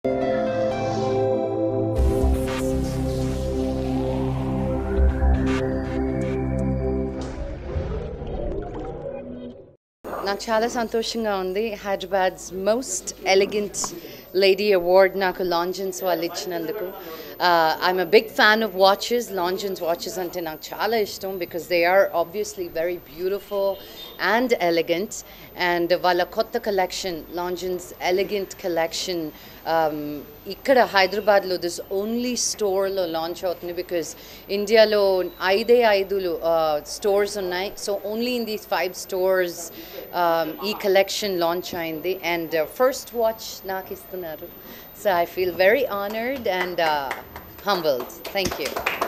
నాకు చాలా సంతోషంగా ఉంది Hyderabad's most elegant lady award నాకు లాంజన్స్ వాళ్ళు ఇచ్చినందుకు I'm a big fan of watches Longines watches అంటే నాకు చాలా ఇష్టం because they are obviously very beautiful and elegant and వాళ్ళ కొత్త కలెక్షన్ లాంజన్స్ ఎలిగెంట్ కలెక్షన్ ఇక్కడ హైదరాబాద్లో దిస్ ఓన్లీ స్టోర్లో లాంచ్ అవుతుంది బికాస్ ఇండియాలో ఐదే ఐదులు స్టోర్స్ ఉన్నాయి so only in these five stores ఈ కలెక్షన్ లాంచ్ అయింది అండ్ ఫస్ట్ వాచ్ నాకు ఇస్తున్నారు so I feel very honoured and humbled thank you